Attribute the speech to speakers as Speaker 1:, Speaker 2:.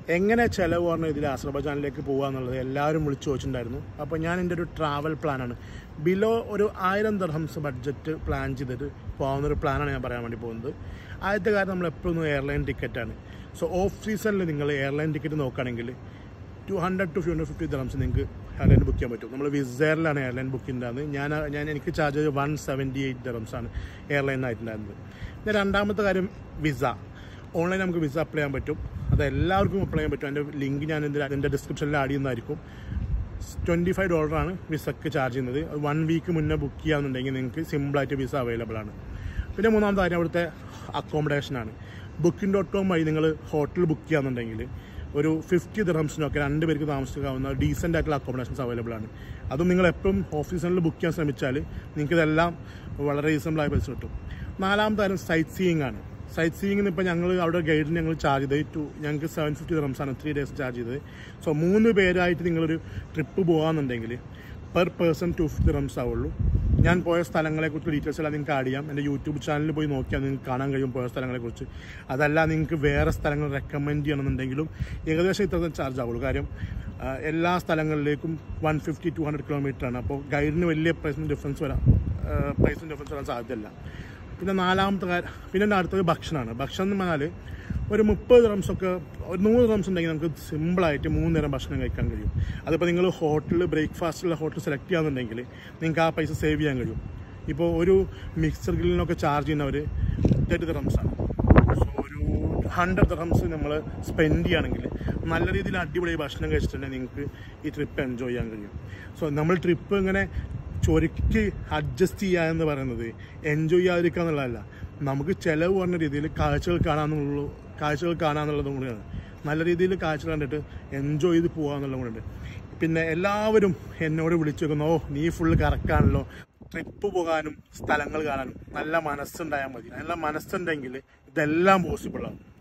Speaker 1: എങ്ങനെ ചിലവ് പറഞ്ഞ ഇതിൽ അസർബൈജാനിലേക്ക് പോകുക എന്നുള്ളത് എല്ലാവരും വിളിച്ച് ചോദിച്ചിട്ടുണ്ടായിരുന്നു അപ്പോൾ ഞാൻ എൻ്റെ ഒരു ട്രാവൽ പ്ലാനാണ് ബിലോ ഒരു ആയിരം ദർഹംസ് ബഡ്ജറ്റ് പ്ലാൻ ചെയ്തിട്ട് പോകുന്ന ഒരു പ്ലാനാണ് ഞാൻ പറയാൻ വേണ്ടി പോകുന്നത് ആദ്യത്തെ കാര്യം നമ്മൾ എപ്പോഴും എയർലൈൻ ടിക്കറ്റാണ് സോ ഓഫ് സീസണിൽ നിങ്ങൾ എയർലൈൻ ടിക്കറ്റ് നോക്കുകയാണെങ്കിൽ two hundred two hundred fifty dirhams നിങ്ങൾക്ക് എയർലൈൻ ബുക്ക് ചെയ്യാൻ പറ്റും നമ്മൾ വിസയറിലാണ് എയർലൈൻ ബുക്ക് ചെയ്യുന്നത് ഞാൻ ഞാൻ എനിക്ക് ചാർജ് ചെയ്ത് വൺ സെവൻറ്റി എയ്റ്റ് ദർഹംസ് ആണ് എയർലൈനായിട്ടുണ്ടായിരുന്നത് പിന്നെ രണ്ടാമത്തെ കാര്യം വിസ ഓൺലൈൻ നമുക്ക് വിസ അപ്ലൈ ചെയ്യാൻ പറ്റും അത് എല്ലാവർക്കും അപ്ലൈ ചെയ്യാൻ പറ്റും അതിൻ്റെ ലിങ്ക് ഞാൻ എൻ്റെ എൻ്റെ ഡിസ്ക്രിപ്ഷനിൽ ആഡ് ചെയ്യുന്നതായിരിക്കും ട്വൻറ്റി ഫൈവ് ഡോളറാണ് വിസക്ക് ചാർജ് ചെയ്യുന്നത് വൺ വീക്ക് മുന്നേ ബുക്ക് ചെയ്യാന്നുണ്ടെങ്കിൽ നിങ്ങൾക്ക് സിമ്പിളായിട്ട് വിസ അവൈലബിൾ ആണ് പിന്നെ മൂന്നാമത്തെ കാര്യം അവിടുത്തെ അക്കോമഡേഷനാണ് ബുക്കിംഗ് ഡോട്ട് കോം വഴി നിങ്ങൾ ഹോട്ടൽ ബുക്ക് ചെയ്യാന്നുണ്ടെങ്കിൽ ഒരു ഫിഫ്റ്റി ദിറംസിനൊക്കെ രണ്ട് പേർക്ക് താമസിക്കാവുന്ന ഡീസൻ്റ് ആയിട്ടുള്ള അക്കോമഡേഷൻസ് അവൈലബിൾ ആണ് അതും നിങ്ങൾ എപ്പോഴും ഓഫീസിൽ ബുക്ക് ചെയ്യാൻ ശ്രമിച്ചാൽ നിങ്ങൾക്ക് ഇതെല്ലാം വളരെ റീസണബിളായ പൈസ കിട്ടും നാലാമത്തെ കാര്യം സൈറ്റ് സീയിങ് ആണ് സൈറ്റ് സീയിങ്ങിന് ഇപ്പോൾ ഞങ്ങൾ അവിടെ ഗൈഡിന് ഞങ്ങൾ ചാർജ് ചെയ്തത് ടു ഞങ്ങൾക്ക് സെവൻ ഫിഫ്റ്റി ദിറംസാണ് ത്രീ ഡേയ്സ് ചാർജ് ചെയ്തത് സോ മൂന്ന് പേരായിട്ട് നിങ്ങളൊരു ട്രിപ്പ് പോകാമെന്നുണ്ടെങ്കിൽ per person two fifty dirhams ആവുള്ളൂ ഞാൻ പോയ സ്ഥലങ്ങളെക്കുറിച്ച് ഡീറ്റെയിൽസ് എല്ലാം നിങ്ങൾക്ക് ആഡ് ചെയ്യാം എൻ്റെ യൂട്യൂബ് ചാനലിൽ പോയി നോക്കിയാൽ നിങ്ങൾക്ക് കാണാൻ കഴിയും പോയ സ്ഥലങ്ങളെക്കുറിച്ച് അതല്ല നിങ്ങൾക്ക് വേറെ സ്ഥലങ്ങൾ റെക്കമെൻഡ് ചെയ്യണമെന്നുണ്ടെങ്കിലും ഏകദേശം ഇത്ര ചാർജ് ആവുള്ളൂ കാര്യം ആ, എല്ലാ സ്ഥലങ്ങളിലേക്കും one fifty two hundred kilometre ആണ് അപ്പോൾ ഗൈഡിന് വലിയ പ്രൈസിന് ഡിഫറൻസ് വരാം പ്രൈസിന് ഡിഫറൻസ് വരാൻ സാധ്യതയില്ല പിന്നെ നാലാമത്തെ കാര്യം പിന്നെ അടുത്തത് ഭക്ഷണമാണ് ഭക്ഷണം എന്ന് പറഞ്ഞാൽ ഒരു മുപ്പത് റംസൊക്കെ ഒരു നൂറ് റംസ് ഉണ്ടെങ്കിൽ നമുക്ക് സിമ്പിളായിട്ട് മൂന്ന് നേരം ഭക്ഷണം കഴിക്കാൻ കഴിയും അതിപ്പോൾ നിങ്ങൾ ഹോട്ടലിൽ ബ്രേക്ക്ഫാസ്റ്റുള്ള ഹോട്ടൽ സെലക്ട് ചെയ്യാന്നുണ്ടെങ്കിൽ നിങ്ങൾക്ക് ആ പൈസ സേവ് ചെയ്യാൻ കഴിയും ഇപ്പോൾ ഒരു മിക്സർ ഗ്രില്ലിനൊക്കെ ചാർജ് ചെയ്യുന്നവർ തേർട്ടി റംസാണ് സോ ഒരു ഹൺഡ്രഡ് റംസ് നമ്മൾ സ്പെൻഡ് ചെയ്യുകയാണെങ്കിൽ നല്ല രീതിയിൽ അടിപൊളി ഭക്ഷണം കഴിച്ചിട്ടുണ്ടെങ്കിൽ നിങ്ങൾക്ക് ഈ ട്രിപ്പ് എൻജോയ് ചെയ്യാൻ കഴിയും സോ നമ്മൾ ട്രിപ്പ് ഇങ്ങനെ ചൊരുക്കി അഡ്ജസ്റ്റ് ചെയ്യുക എന്ന് പറയുന്നത് എൻജോയ് ചെയ്യാതിരിക്കുക എന്നുള്ളതല്ല നമുക്ക് ചിലവ് പറഞ്ഞ രീതിയിൽ കാഴ്ചകൾ കാണാന്നുള്ളൂ കാഴ്ചകൾ കാണാന്നുള്ളതും കൂടിയാണ് നല്ല രീതിയിൽ കാഴ്ചകൾ കണ്ടിട്ട് എൻജോയ് ചെയ്ത് പോകുക എന്നുള്ളതും കൂടിയുണ്ട് പിന്നെ എല്ലാവരും എന്നോട് വിളിച്ചു വെക്കുന്നു ഓ നീ ഫുള്ള് കറക്റ്റാണല്ലോ ട്രിപ്പ് പോകാനും സ്ഥലങ്ങൾ കാണാനും നല്ല മനസ്സുണ്ടായാൽ മതി നല്ല മനസ്സുണ്ടെങ്കിൽ ഇതെല്ലാം പോസിബിളാണ്